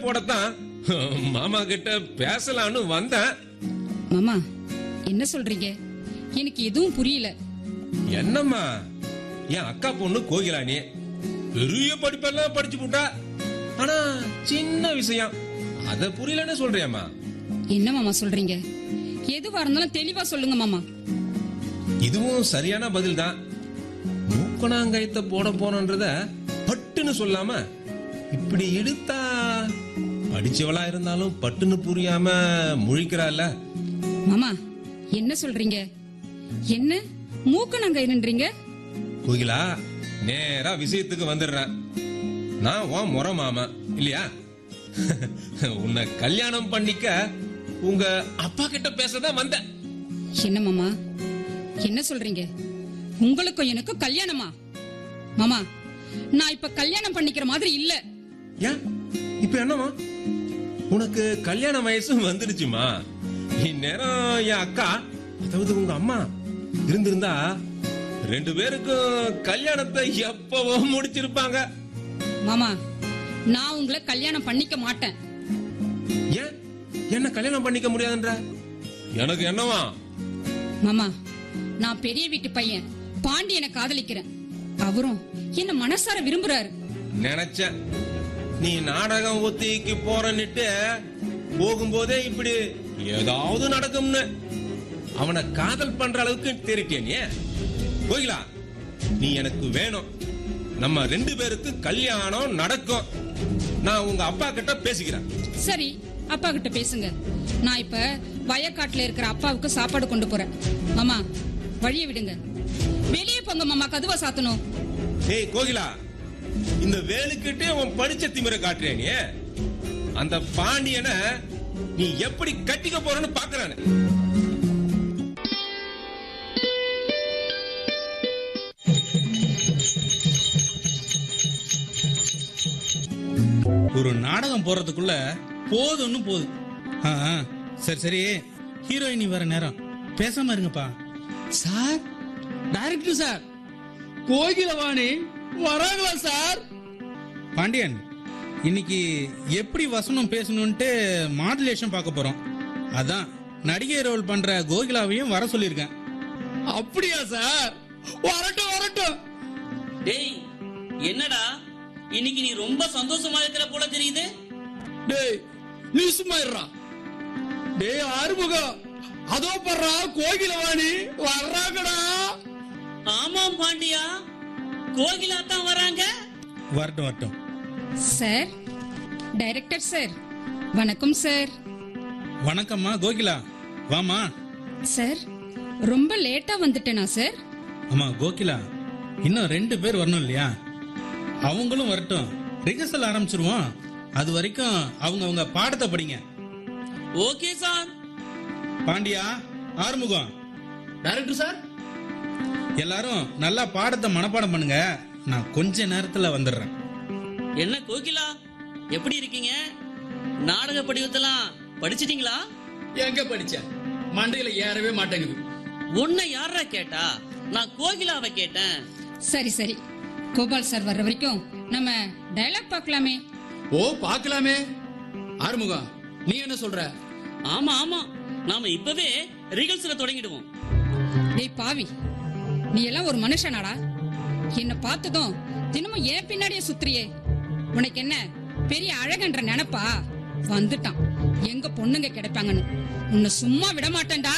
போடத்தான் மாமா கிட்ட பேசலான்னு வந்தேன் மாமா என்ன சொல்றீங்க எனக்கு எதுவும் புரியல என்னம்மா என் அக்கா பொண்ணு கோகிலானி பெரிய படிப்பெல்லாம் படிச்சு போட்டா ஆனா சின்ன விஷயம் அத புரியலன்னு சொல்றியாம்மா என்ன மாமா சொல்றீங்க எதுவா இருந்தாலும் தெளிவா சொல்லுங்க மாமா இதுவும் சரியான பதில் தான் மூக்கணாங்கயத்தை போட போனன்றத பட்டுன்னு சொல்லாம இப்படி எடுத்தா படிச்சவளா இருந்தாலும் பட்டுன்னு புரியாம முழிக்கிறாள்ல மாமா என்ன சொல்றீங்க என்ன மூக்க நாங்க என்னன்றீங்க கோகிலா நேரா விஷயத்துக்கு வந்துடுறேன் நான் உன் முறை மாமா இல்லையா உன்னை கல்யாணம் பண்ணிக்க உங்க அப்பா கிட்ட பேசதான் வந்தேன் என்ன மாமா என்ன சொல்றீங்க உங்களுக்கும் எனக்கும் கல்யாணமா மாமா நான் இப்ப கல்யாணம் பண்ணிக்கிற மாதிரி இல்ல ஏன் இப்ப என்னமா உனக்கு கல்யாண வயசும் வந்துடுச்சுமா இந்நேரம் என் அக்கா அதாவது உங்க அம்மா இருந்திருந்தா ரெண்டு பேருக்கும் கல்யாணத்தை எப்பவோ முடிச்சிருப்பாங்க மாமா நான் உங்களை கல்யாணம் பண்ணிக்க மாட்டேன் ஏன் என்ன கல்யாணம் பண்ணிக்க முடியாதுன்ற எனக்கு என்னவா மாமா நான் பெரிய வீட்டு பையன் பாண்டியனை காதலிக்கிறேன் அவரும் என்ன மனசார விரும்புறாரு நினைச்சேன் நீ நாடகம் ஒத்திக்கு போறன்னுட்டு போகும்போதே இப்படி ஏதாவது நடக்கும்னு அவனை காதல் பண்ற அளவுக்கு தேறிட்டிய நீ கோகிலா நீ எனக்கு வேணும் நம்ம ரெண்டு பேருக்கு கல்யாணம் நடக்கும் நான் உங்க அப்பா கிட்ட பேசிக்கிறேன் சரி அப்பா கிட்ட பேசுங்க நான் இப்ப வயக்காட்டுல இருக்கிற அப்பாவுக்கு சாப்பாடு கொண்டு போறேன் மாமா வழிய விடுங்க வெளியே போங்க மாமா கதுவா சாத்தணும் ஏய் கோகிலா இந்த வேலுக்கிட்டே உன் படிச்ச திமிர காட்டுறே நீ அந்த பாண்டியனை நீ எப்படி கட்டிக்க போறன்னு பாக்குறானு ஒரு நாடகம் போறதுக்குள்ள போதும்னு போகுது ஆ, ஆ, சரி சரி ஹீரோயினி வர நேரம் பேசாம இருங்கப்பா சார் டைரக்டர் சார் கோகிலவாணி வராங்களா சார் பாண்டியன் இன்னைக்கு எப்படி வசனம் பேசணும்ட்டு மாடுலேஷன் பார்க்க போறோம் அதான் நடிகை ரோல் பண்ற கோகிலாவையும் வர சொல்லியிருக்கேன் அப்படியா சார் வரட்டும் வரட்டும் டேய் என்னடா இன்னைக்கு நீ ரொம்ப சந்தோஷமா இருக்கிற போல தெரியுது டேய் நீ சும்மா இருடா டேய் ஆறுமுகம் அதோ படுறா கோகிலவாணி வர்றாங்கடா ஆமாம் பாண்டியா கோகிலா தான் வராங்க வரட்டும் வரட்டும் சார் டைரக்டர் சார் வணக்கம் சார் வணக்கம்மா கோகிலா வாமா சார் ரொம்ப லேட்டா வந்துட்டேனா சார் அம்மா கோகிலா இன்னும் ரெண்டு பேர் வரணும் இல்லையா அவங்களும் வரட்டும் ரிஹர்சல் ஆரம்பிச்சிருவோம் அது வரைக்கும் அவங்க அவங்க பாடத்தை படிங்க okay sir Pandiya Arumugam director sir எல்லாரும் நல்லா பாடத்தை மனப்பாடம் பண்ணுங்க நான் கொஞ்ச நேரத்துல வந்துடுறேன் என்ன கோகிலா எப்படி இருக்கீங்க நாடக படிவத்தெல்லாம் படிச்சிட்டீங்களா எங்க படிச்ச மண்டையில ஏறவே மாட்டேங்குது உன்னை யாரா கேட்டா நான் கோகிலாவை கேட்டேன் சரி சரி கோபால் சார் வர்ற வரைக்கும் நம்ம டயலாக் பார்க்கலாமே ஓ பார்க்கலாமே ஆறுமுகம் நீ என்ன சொல்ற ஆமா ஆமா நாம இப்பவே ரிகல்ஸ்ல தொடங்கிடுவோம் டேய் பாவி நீ எல்லாம் ஒரு மனுஷனாடா என்ன பார்த்ததும் தினமும் ஏன் பின்னாடியே சுத்துறியே உனக்கு என்ன பெரிய அழகன்ற நினைப்பா வந்துட்டான் எங்க பொண்ணுங்க கிடைப்பாங்கன்னு உன்னை சும்மா விட மாட்டேன்டா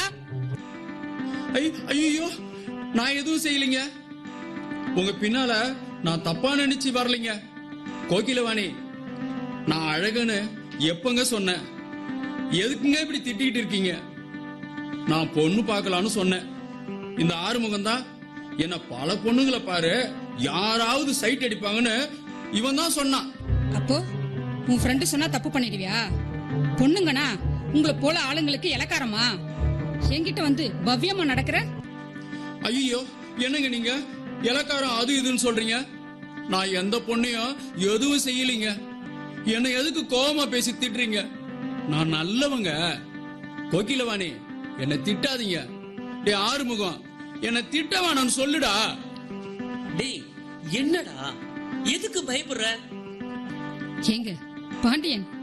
ஐ ஐயோ நான் எதுவும் செய்யலைங்க உங்க பின்னால நான் தப்பா நினைச்சு வரலைங்க கோகிலவாணி நான் அழகுன்னு எப்பங்க சொன்னேன் எதுக்குங்க இப்படி திட்டிக்கிட்டு இருக்கீங்க நான் பொண்ணு பார்க்கலான்னு சொன்னேன் இந்த ஆறுமுகம் தான் என்ன பல பொண்ணுங்களை பாரு யாராவது சைட் அடிப்பாங்கன்னு இவன் தான் சொன்னான் அப்போ உன் ஃப்ரெண்டு சொன்னா தப்பு பண்ணிடுவியா பொண்ணுங்கனா உங்களை போல ஆளுங்களுக்கு இலக்காரமா என்கிட்ட வந்து பவ்யமா நடக்கிற ஐயோ என்னங்க நீங்க இலக்காரம் அது இதுன்னு சொல்றீங்க நான் எந்த பொண்ணையும் எதுவும் செய்யலீங்க என்னை எதுக்கு கோவமா பேசி திட்டுறீங்க நான் நல்லவங்க கோகிலவாணி என்னை திட்டாதீங்க டே ஆறுமுகம் என்னை திட்ட வேணாம்னு சொல்லுடா டேய் என்னடா எதுக்கு பயப்படுற ஏங்க பாண்டியன்